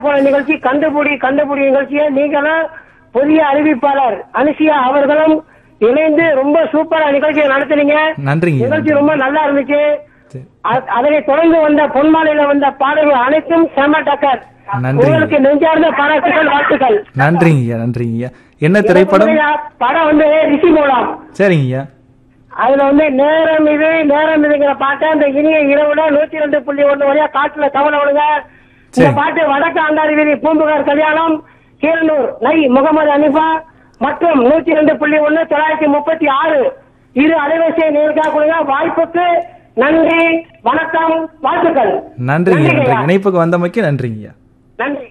போன நிகழ்ச்சி கண்டுபிடி கண்டுபிடி நிகழ்ச்சியை நீங்களும் புதிய அறிவிப்பாளர் அனுசியா அவர்களும் இணைந்து ரொம்ப சூப்பரா நிகழ்ச்சியை நடத்துனீங்க நன்றிங்க நிகழ்ச்சி ரொம்ப நல்லா இருந்துச்சு சரி. அ- அதனை தொடர்ந்து வந்த பொன்மாலையில வந்த பாடல்கள் அனைத்தும் செம டக்கர் நன்றி. உங்களுக்கு நெஞ்சார்ந்த பாராட்டுகள் வாழ்த்துக்கள் நன்றிங்கய்யா நன்றிங்கய்யா என்ன திரைப்படம் எனக்கு வந்து படம் வந்து ரிஷி மூலம் சரிங்கய்யா அதுல வந்து நேரம் இது நேரம் இதுங்கிற பாட்டை அந்த இனிய இரவுல நூத்தி ரெண்டு புள்ளி ஒண்ணு வழியா காட்டுல தவணை விடுங்க இந்த சரி. பாட்டு வடக்கு ஆண்டாரி வீதி பூம்புகார் கல்யாணம் கீரனூர் நை முகமது அனிஃபா மற்றும் நூத்தி ரெண்டு புள்ளி ஒண்ணு தொள்ளாயிரத்தி முப்பத்தி ஆறு இரு அலைவரிசை நேர்கா கொடுங்க வாய்ப்புக்கு நன்றி வணக்கம் வாழ்த்துக்கள் நன்றிங்க நன்றி நன்றிங்கய்யா. இணைப்புக்கு வந்தமைக்கு நன்றிங்கய்யா நன்றி